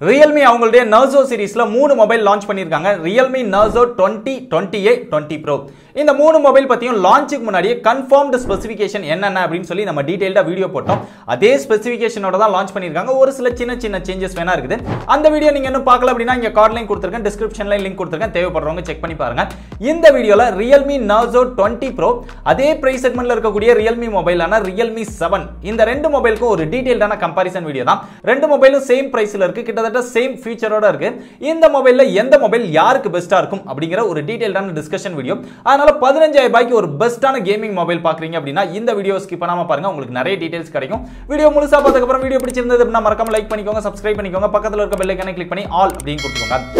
Realme அவங்களுடைய Narzo சீரிஸ்ல மூணு மொபைல் லான்ச் பண்ணியிருக்காங்க Realme Narzo twenty twenty A twenty pro இந்த மூணு மொபைல் பத்தியும் லான்ச்சுக்கு முன்னாடியே கன்ஃபார்ம்டு ஸ்பெசிஃபிகேஷன் என்னென்ன அப்படின்னு சொல்லி நம்ம டீடைல்டா வீடியோ போட்டோம் அதே ஸ்பெசிஃபிகேஷனோட தான் லான்ச் பண்ணியிருக்காங்க ஒரு சில சின்ன சின்ன சேஞ்சஸ் வேணா இருக்குது அந்த வீடியோ நீங்க இன்னும் பார்க்கல அப்படின்னா இங்க கார்ட் லிங்க் கொடுத்துருக்கேன் டிஸ்கிரிப்ஷன்ல லிங்க் கொடுத்துருக்கேன் தேவைப்படுறவங்க செக் பண்ணி பாருங்க இந்த வீடியோல ரியல்மி நர்சோ டுவெண்ட்டி ப்ரோ அதே பிரைஸ் செக்மெண்ட்ல இருக்கக்கூடிய ரியல்மி மொபைலான ரியல்மி செவன் இந்த ரெண்டு மொபைலுக்கும் ஒரு டீடைல்டான கம்பாரிசன் வீடியோ தான் ரெண்டு மொபைலும் சேம் பிரைஸ்ல இருக்கு கிட்டத்தட்ட சேம் ஃபீச்சரோட இருக்கு இந்த மொபைல்ல எந்த மொபைல் யாருக்கு பெஸ்டா இருக்கும் அப்படிங்கிற ஒரு டீடைல்டான டிஸ்கஷன் வீடியோ அதனால பதினஞ்சாயிரம் ரூபாய்க்கு ஒரு பெஸ்டான கேமிங் மொபைல் பாக்குறீங்க அப்படின்னா இந்த வீடியோ ஸ்கிப் பண்ணாம பாருங்க உங்களுக்கு நிறைய டீடைல்ஸ் கிடைக்கும் வீடியோ முழுசா பார்த்ததுக்கு அப்புறம் வீடியோ பிடிச்சிருந்தது அப்படின்னா மறக்காம லைக் பண்ணிக்கோங்க சப்ஸ்கிரைப் பண்ணிக்கோங்க பக்கத்துல இருக்க பெல் ஐக்கானை கிளிக் பண்ணி ஆல் அப்படின்னு கொடுத்துக்கோங்க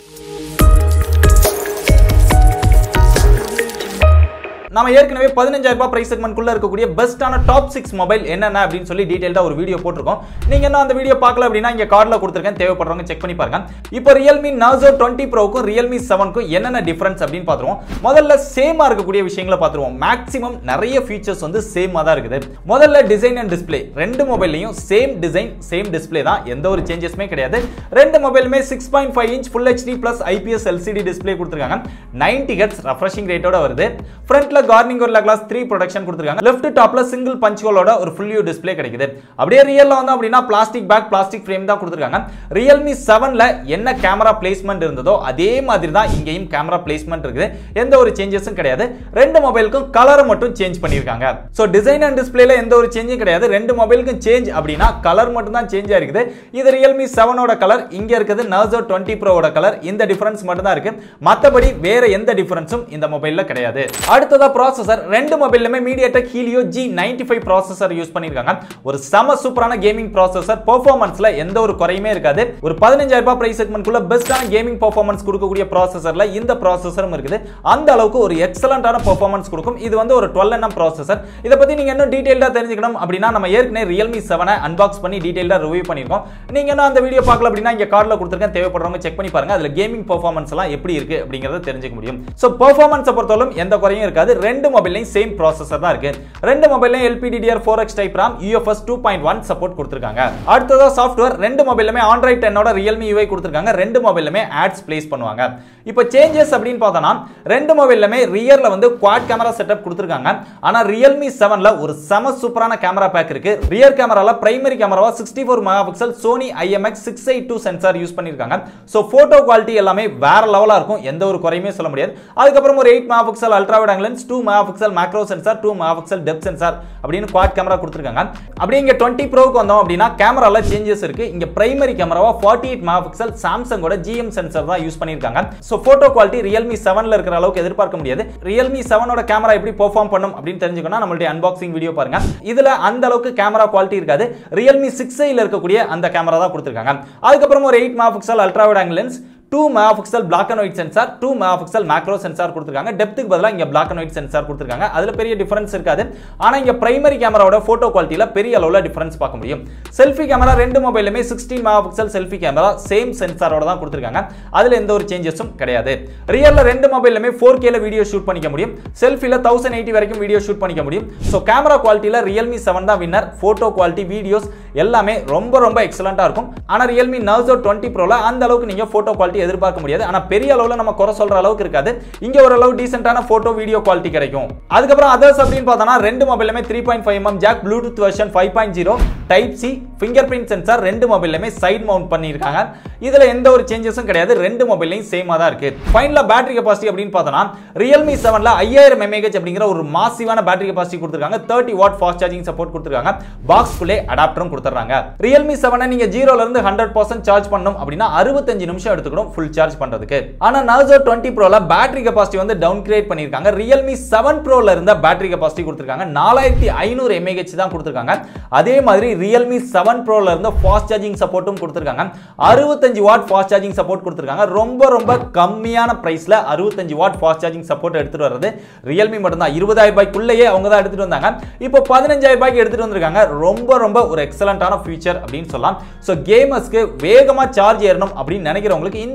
நம்ம ஏற்கனவே பதினஞ்சாயிரம் ரூபாய் பிரைஸ் செக்மெண்ட்குள்ள இருக்கக்கூடிய பெஸ்டான டாப் சிக்ஸ் மொபைல் என்னென்ன அப்படின்னு சொல்லி டீடைல்டா ஒரு வீடியோ போட்டிருக்கோம் நீங்க என்ன அந்த வீடியோ பார்க்கல அப்படின்னா இங்க கார்டில் கொடுத்துருக்கேன் தேவைப்படுறவங்க செக் பண்ணி பாருங்க இப்போ ரியல்மி நாசோ டுவெண்ட்டி ப்ரோக்கும் ரியல்மி செவனுக்கும் என்னென்ன டிஃபரன்ஸ் அப்படின்னு பார்த்துருவோம் முதல்ல சேமா இருக்கக்கூடிய விஷயங்களை பார்த்துருவோம் மேக்ஸிமம் நிறைய ஃபீச்சர்ஸ் வந்து சேமா தான் இருக்குது முதல்ல டிசைன் அண்ட் டிஸ்பிளே ரெண்டு மொபைல்லையும் சேம் டிசைன் சேம் டிஸ்பிளே தான் எந்த ஒரு சேஞ்சஸுமே கிடையாது ரெண்டு மொபைலுமே six point five inch full HD plus IPS LCD display கொடுத்துருக்காங்க நைன்டி ஹெட்ஸ் ரெஃப்ரெஷிங் ரேட்டோட வருது ஃப்ரண்ட்ல கார்னிங் ஒரு கிளாஸ் த்ரீ ப்ரொடக்ஷன் கொடுத்துருக்காங்க லெஃப்ட் டாப்ல சிங்கிள் பஞ்ச் ஹோலோட ஒரு ஃபுல் வியூ டிஸ்பிளே கிடைக்குது அப்படியே ரியல்ல வந்து அப்படின்னா பிளாஸ்டிக் பேக் பிளாஸ்டிக் ஃப்ரேம் தான் கொடுத்துருக்காங்க ரியல்மி செவன்ல என்ன கேமரா பிளேஸ்மெண்ட் இருந்ததோ அதே மாதிரி தான் இங்கேயும் கேமரா பிளேஸ்மெண்ட் இருக்குது எந்த ஒரு சேஞ்சஸும் கிடையாது ரெண்டு மொபைலுக்கும் கலரை மட்டும் சேஞ்ச் பண்ணியிருக்காங்க ஸோ டிசைன் அண்ட் டிஸ்பிளேல எந்த ஒரு சேஞ்சும் கிடையாது ரெண்டு மொபைலுக்கும் சேஞ்ச் அப்படின்னா கலர் மட்டும் தான் சேஞ்ச் ஆயிருக்குது இது ரியல்மி செவனோட கலர் இங்க இருக்குது நர்சோ டுவெண்ட்டி ப்ரோவோட கலர் இந்த டிஃபரன்ஸ் மட்டும் தான் இருக்கு மற்றபடி வேற எந்த டிஃபரன்ஸும் இந்த மொபைல்ல கிடையாது அடுத்ததா ப்ராசஸர் ரெண்டு மொபைலுமே MediaTek Helio G ninety five processor use பண்ணிருக்காங்க ஒரு செம சூப்பரான கேமிங் ப்ராசஸர் பெர்ஃபார்மன்ஸ்ல எந்த ஒரு குறையுமே இருக்காது ஒரு பதினஞ்சாயிரம் ரூபாய் பிரைஸ் செக்மெண்ட்குள்ள பெஸ்டான கேமிங் பெர்ஃபார்மன்ஸ் கொடுக்கக்கூடிய ப்ராசஸர்ல இந்த ப்ராசஸரும் இருக்குது அந்த அளவுக்கு ஒரு எக்ஸலண்டான பெர்ஃபார்மன்ஸ் கொடுக்கும் இது வந்து ஒரு டுவெல் என்எம் ப்ராசஸர் இதை பத்தி நீங்க இன்னும் டீடைல்டா தெரிஞ்சுக்கணும் அப்படின்னா நம்ம ஏற்கனவே ரியல்மி செவனை அன்பாக்ஸ் பண்ணி டீடைல்டா ரிவ்யூ பண்ணிருக்கோம் நீங்க இன்னும் அந்த வீடியோ பார்க்கல அப்படின்னா இங்க கார்டில் கொடுத்துருக்கேன் தேவைப்படுறவங்க செக் பண்ணி பாருங்க அதுல கேமிங் பெர்ஃபார்மன்ஸ் எல்லாம் எப்படி இருக்கு அப்படிங்கறத தெரிஞ்சுக்க முடியும் ஸோ பெர்ஃபார்மன்ஸை பொறுத்தவரைக்கும் எந்த குறையும் இருக்காது ரெண்டு மொபைல்லையும் சேம் ப்ராசஸர் தான் இருக்கு ரெண்டு மொபைல்லையும் LPDDR four X type RAM UFS two point one support கொடுத்துருக்காங்க அடுத்ததா சாஃப்ட்வேர் ரெண்டு மொபைலுமே ஆண்ட்ராய்ட் டென்னோட ரியல்மி யூஐ கொடுத்துருக்காங்க ரெண்டு மொபைலுமே ஆட்ஸ் பிளேஸ் பண்ணுவாங்க இப்போ சேஞ்சஸ் அப்படின்னு பார்த்தோம்னா ரெண்டு மொபைல்லுமே ரியர்ல வந்து குவாட் கேமரா செட்டப் கொடுத்துருக்காங்க ஆனா ரியல்மி செவன்ல ஒரு செம சூப்பரான கேமரா பேக் இருக்கு ரியர் கேமரால பிரைமரி கேமராவா sixty four mega pixel Sony IMX six eight two sensor use பண்ணிருக்காங்க ஸோ போட்டோ குவாலிட்டி எல்லாமே வேற லெவலா இருக்கும் எந்த ஒரு குறையுமே சொல்ல முடியாது அதுக்கப்புறம் ஒரு eight mega pixel ultra wide lens two mega pixel macro sensor two mega pixel depth sensor அப்படின்னு குவாட் கேமரா கொடுத்துருக்காங்க அப்படி இங்க டுவெண்ட்டி ப்ரோக்கு வந்தோம் அப்படின்னா கேமரால சேஞ்சஸ் இருக்கு இங்க பிரைமரி கேமராவா ஃபார்ட்டி எயிட் மெகா பிக்சல் சாம்சங்கோட ஜிஎம் சென்சார் தான் யூஸ் பண்ணிருக்காங்க ஸோ போட்டோ குவாலிட்டி ரியல்மி செவன்ல இருக்கிற அளவுக்கு எதிர்பார்க்க முடியாது ரியல்மி செவனோட கேமரா எப்படி பெர்ஃபார்ம் பண்ணும் அப்படின்னு தெரிஞ்சுக்கணும் நம்மளுடைய அன்பாக்சிங் வீடியோ பாருங்க இதுல அந்த அளவுக்கு கேமரா குவாலிட்டி இருக்காது ரியல்மி சிக்ஸ் இருக்கக்கூடிய அந்த கேமரா தான் கொடுத்துருக்காங்க அதுக்கப்புறம் ஒரு eight mega pixel ultra wide angle lens two mega pixel black and white sensor two mega pixel macro sensor கொடுத்துருக்காங்க டெப்த்துக்கு பதிலாக இங்கே பிளாக் அண்ட் ஒயிட் சென்சார் கொடுத்துருக்காங்க அதில் பெரிய டிஃபரன்ஸ் இருக்காது ஆனால் இங்கே பிரைமரி கேமராவோட ஃபோட்டோ குவாலிட்டியில் பெரிய அளவில் டிஃபரன்ஸ் பார்க்க முடியும் செல்ஃபி கேமரா ரெண்டு மொபைலுமே sixteen mega pixel selfie camera same சென்சாரோட தான் கொடுத்துருக்காங்க அதில் எந்த ஒரு சேஞ்சஸும் கிடையாது ரியலில் ரெண்டு மொபைலுமே ஃபோர் கேல வீடியோ ஷூட் பண்ணிக்க முடியும் செல்ஃபியில் தௌசண்ட் எயிட்டி வரைக்கும் வீடியோ ஷூட் பண்ணிக்க முடியும் ஸோ கேமரா குவாலிட்டியில் ரியல்மி செவன் தான் வின்னர் ஃபோட்டோ குவாலிட்டி வீடியோஸ் எல்லாமே ரொம்ப ரொம்ப எக்ஸலண்ட்டாக இருக்கும் ஆனால் ரியல்மி நர்சோ டுவெண்ட்டி ப்ரோவில் அந்த அளவுக்கு நீங்கள் ஃபோட்டோ குவாலிட்டி எதிர்பார்க்க முடியாது ஆனால் பெரிய அளவில் நம்ம குறை சொல்ற அளவுக்கு இருக்காது இங்க ஓரளவு டீசென்டான போட்டோ வீடியோ குவாலிட்டி கிடைக்கும் அதுக்கப்புறம் அதர்ஸ் அப்படின்னு பார்த்தோம்னா ரெண்டு மொபைலுமே three point five M jack Bluetooth version five point zero type C finger print sensor ரெண்டு மொபைலுமே சைட் மவுண்ட் பண்ணியிருக்காங்க இதுல எந்த ஒரு சேஞ்சஸும் கிடையாது ரெண்டு மொபைல்லையும் சேமா தான் இருக்கு ஃபைனலா பேட்டரி கெபாசிட்டி அப்படின்னு பார்த்தோம்னா ரியல்மி செவன்ல ஐயாயிரம் எம்ஏஹெச் அப்படிங்கிற ஒரு மாசிவான பேட்டரி கெபாசிட்டி கொடுத்துருக்காங்க thirty watt fast charging support கொடுத்துருக்காங்க பாக்ஸ்குள்ளே அடாப்டரும் கொடுத்துறாங்க ரியல்மி செவனை நீங்க ஜீரோல இருந்து ஹண்ட்ரட் பர்சன்ட் சார்ஜ் பண்ணணும் அப்படின்னா அறுபத்தஞ்சு நிமிஷம் எடுத்துக்கணும் ஃபுல் சார்ஜ் பண்றதுக்கு ஆனா நாசோ டுவெண்ட்டி ப்ரோல பேட்டரி கெபாசிட்டி வந்து டவுன் கிரேட் பண்ணிருக்காங்க ரியல்மி செவன் ப்ரோல இருந்த பேட்டரி கெபாசிட்டி கொடுத்துருக்காங்க நாலாயிரத்தி ஐநூறு எம்ஏஹெச் தான் கொடுத்துருக்காங்க அதே மாதிரி ரியல்மி செவன் ப்ரோல இருந்த ஃபாஸ்ட் சார்ஜிங் சப்போர்ட்டும் கொடுத்துருக்காங்க அறுபத்தஞ்சு வாட் ஃபாஸ்ட் சார்ஜிங் சப்போர்ட் கொடுத்துருக்காங்க ரொம்ப ரொம்ப கம்மியான பிரைஸ்ல அறுபத்தஞ்சு வாட் ஃபாஸ்ட் சார்ஜிங் சப்போர்ட் எடுத்துட்டு வர்றது ரியல்மி மட்டும் தான் இருபதாயிரம் ரூபாய்க்குள்ளேயே அவங்க தான் எடுத்துட்டு வந்தாங்க இப்போ பதினஞ்சாயிரம் ரூபாய்க்கு எடுத்துட்டு வந்திருக்காங்க ரொம்ப ரொம்ப ஒரு எக்ஸலண்டான ஃபியூச்சர் அப்படின்னு சொல்லலாம் ஸோ கேமர்ஸ்க்கு வேகமா சார்ஜ் ஏறணும் அப்படின்னு நினைக்கிறவங்களுக்கு இந்த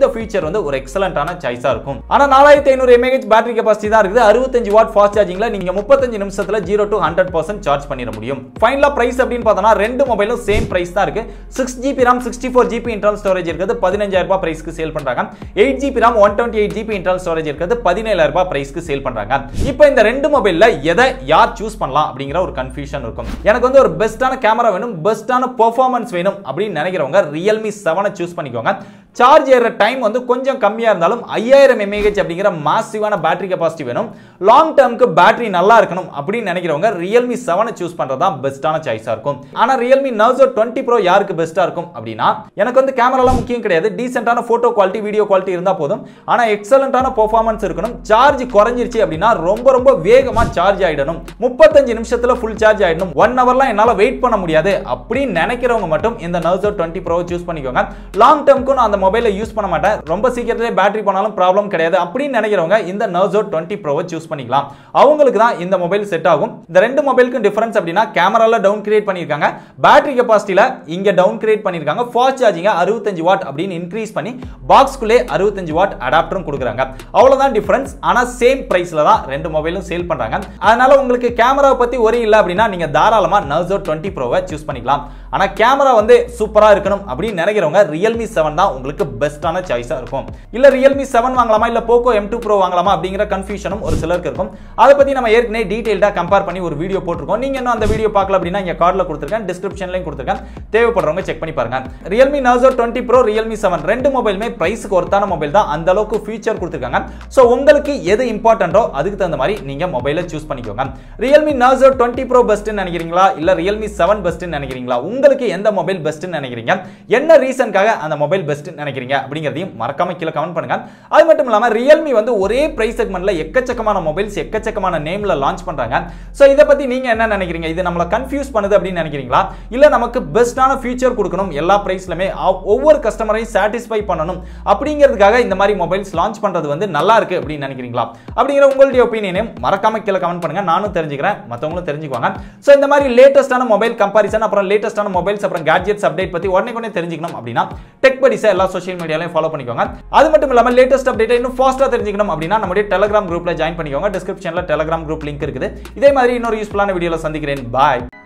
ஃபீச்சர் வந்து ஒரு எக்ஸலண்டான சாய்ஸா இருக்கும் ஆனா நாலாயிரத்தி ஐநூறு எம்ஏஹெச் பேட்டரி கெபாசிட்டி தான் இருக்குது அறுபத்தஞ்சு வாட் ஃபாஸ்ட் சார்ஜிங்ல நீங்க முப்பத்தஞ்சு நிமிஷத்துல zero to hundred percent charge பண்ணிட முடியும் ஃபைனலா பிரைஸ் அப்படின்னு பார்த்தோம்னா ரெண்டு மொபைலும் சேம் பிரைஸ் தான் இருக்கு six GB RAM sixty four GB internal storage இருக்குது பதினஞ்சாயிரம் ரூபாய் பிரைஸ்க்கு சேல் பண்றாங்க eight GB RAM one twenty eight GB internal storage இருக்குது பதினேழாயிரம் ரூபாய் பிரைஸ்க்கு சேல் பண்றாங்க இப்போ இந்த ரெண்டு மொபைல்ல எதை யார் சூஸ் பண்ணலாம் அப்படிங்கிற ஒரு கன்ஃபியூஷன் இருக்கும் எனக்கு வந்து ஒரு பெஸ்ட்டான கேமரா வேணும் பெஸ்ட்டான பெர்ஃபார்மன்ஸ் வேணும் அப்படின்னு நினைக்கிறவங்க ரியல்மி செவனை சூஸ் பண்ணிக்கோங்க சார்ஜ் ஏற டைம் வந்து கொஞ்சம் கம்மியாக இருந்தாலும் ஐயாயிரம் எம்ஏஹெச் அப்படிங்கிற மாசிவான பேட்டரி கெபாசிட்டி வேணும் லாங் டேர்முக்கு பேட்டரி நல்லா இருக்கணும் அப்படின்னு நினைக்கிறவங்க ரியல்மி செவனை சூஸ் பண்ணுறது தான் பெஸ்ட்டான சாய்ஸாக இருக்கும் ஆனால் ரியல்மி நர்சோ டுவெண்ட்டி ப்ரோ யாருக்கு பெஸ்ட்டாக இருக்கும் அப்படின்னா எனக்கு வந்து கேமராலாம் முக்கியம் கிடையாது டீசென்டான ஃபோட்டோ குவாலிட்டி வீடியோ குவாலிட்டி இருந்தால் போதும் ஆனால் எக்ஸலண்ட்டான பெர்ஃபார்மன்ஸ் இருக்கணும் சார்ஜ் குறைஞ்சிருச்சு அப்படின்னா ரொம்ப ரொம்ப வேகமாக சார்ஜ் ஆகிடணும் முப்பத்தஞ்சு நிமிஷத்தில் ஃபுல் சார்ஜ் ஆகிடணும் ஒன் ஹவர்லாம் என்னால் வெயிட் பண்ண முடியாது அப்படின்னு நினைக்கிறவங்க மட்டும் இந்த நர்சோ டுவெண்ட்டி ப்ரோ சூஸ் பண்ணிக்கோங்க லாங் டேர்முக்கும் நான் அந்த மொபைலை யூஸ் பண்ண மாட்டேன் ரொம்ப சீக்கிரத்திலே பேட்டரி போனாலும் ப்ராப்ளம் கிடையாது அப்படின்னு நினைக்கிறவங்க இந்த நர்சோ டுவெண்ட்டி ப்ரோவை சூஸ் பண்ணிக்கலாம் அவங்களுக்கு தான் இந்த மொபைல் செட் ஆகும் இந்த ரெண்டு மொபைலுக்கும் டிஃபரன்ஸ் அப்படின்னா கேமரால டவுன் கிரியேட் பண்ணியிருக்காங்க பேட்டரி கெபாசிட்டியில் இங்க டவுன் கிரியேட் பண்ணியிருக்காங்க ஃபாஸ்ட் சார்ஜிங்க அறுபத்தஞ்சு வாட் அப்படின்னு இன்க்ரீஸ் பண்ணி பாக்ஸ்குள்ளே அறுபத்தஞ்சு வாட் அடாப்டரும் கொடுக்குறாங்க அவ்வளவுதான் டிஃபரன்ஸ் ஆனா சேம் பிரைஸ்ல தான் ரெண்டு மொபைலும் சேல் பண்றாங்க அதனால உங்களுக்கு கேமராவை பத்தி ஒரே இல்லை அப்படின்னா நீங்க தாராளமா நர்சோ டுவெண்ட்டி ப்ரோவை சூஸ் பண்ணிக்கலாம் ஆனா கேமரா வந்து சூப்பரா இருக்கணும் அப்படின்னு நினைக்கிறவங்க ரியல்மி செவன் தான் உங்களுக்கு பெஸ்ட்டான சாய்ஸா இருக்கும் இல்ல ரியல்மி செவன் வாங்கலாமா இல்ல போக்கோ எம் டூ ப்ரோ வாங்கலாமா அப்படிங்கிற கன்ஃபியூஷனும் ஒரு சிலருக்கு இருக்கும் அதை பத்தி நம்ம ஏற்கனவே டீடைல்டா கம்பேர் பண்ணி ஒரு வீடியோ போட்டிருக்கோம் நீங்க இன்னும் அந்த வீடியோ பார்க்கல அப்படின்னா இங்க கார்ட்ல கொடுத்துருக்கேன் டிஸ்கிரிப்ஷன்லயும் கொடுத்துருக்கேன் தேவைப்படுறவங்க செக் பண்ணி பாருங்க Realme Narzo twenty pro Realme seven ரெண்டு மொபைலுமே பிரைஸுக்கு ஒருத்தான மொபைல் தான் அந்த அளவுக்கு ஃபீச்சர் கொடுத்துருக்காங்க ஸோ உங்களுக்கு எது இம்பார்ட்டன்ட்டோ அதுக்கு தகுந்த மாதிரி நீங்க மொபைலை சூஸ் பண்ணிக்கோங்க ரியல்மி நர்சோ டுவெண்ட்டி ப்ரோ பெஸ்ட்னு நினைக்கிறீங்களா இல்ல ரியல்மி செவன் பெஸ்ட்னு நினைக்கிறீங்களா உங்களுக்கு எந்த மொபைல் பெஸ்ட்னு நினைக்கிறீங்க என்ன ரீசனுக்காக அந்த மொபைல் பெஸ்ட் நினைக்கிறீங்க அப்படிங்கிறதையும் மறக்காம கீழே கமெண்ட் பண்ணுங்க அது மட்டும் இல்லாம ரியல்மி வந்து ஒரே பிரைஸ் செக்மெண்ட்ல எக்கச்சக்கமான மொபைல்ஸ் எக்கச்சக்கமான நேம்ல லான்ச் பண்றாங்க சோ இதை பத்தி நீங்க என்ன நினைக்கிறீங்க இது நம்மள கன்ஃபியூஸ் பண்ணுது அப்படின்னு நினைக்கிறீங்களா இல்ல நமக்கு பெஸ்ட்டான ஃபியூச்சர் கொடுக்கணும் எல்லா பிரைஸ்லுமே ஒவ்வொரு கஸ்டமரையும் சாட்டிஸ்ஃபை பண்ணணும் அப்படிங்கிறதுக்காக இந்த மாதிரி மொபைல்ஸ் லான்ச் பண்றது வந்து நல்லா இருக்கு அப்படின்னு நினைக்கிறீங்களா அப்படிங்கிற உங்களுடைய ஒப்பீனியனையும் மறக்காம கீழே கமெண்ட் பண்ணுங்க நானும் தெரிஞ்சுக்கிறேன் மற்றவங்களும் தெரிஞ்சுக்குவாங்க ஸோ இந்த மாதிரி லேட்டஸ்டான மொபைல் கம்பாரிசன் அப்புறம் லேட்டஸ்டான மொபைல்ஸ் அப்புறம் கேட்ஜெட்ஸ் அப்டேட் பத்தி உடனே உடனே தெரிஞ்சுக்கணும் அப்படின்னா டெக் படிஸை எல்லா சோஷியல் மீடியாலையும் ஃபாலோ பண்ணிக்கோங்க அது மட்டும் இல்லாமல் லேட்டஸ்ட் அப்டேட்டை இன்னும் ஃபாஸ்ட்டாக தெரிஞ்சுக்கணும் அப்படின்னா நம்முடைய டெலிகிராம் குரூப்ல ஜாயின் பண்ணிக்கோங்க டிஸ்கிரிப்ஷனில் டெலிகிராம் குரூப் லிங்க் இருக்குது இதே மாதிரி இன்னொரு யூஸ்ஃபுல்லான வீடியோவில் சந்திக்கிறேன் பாய்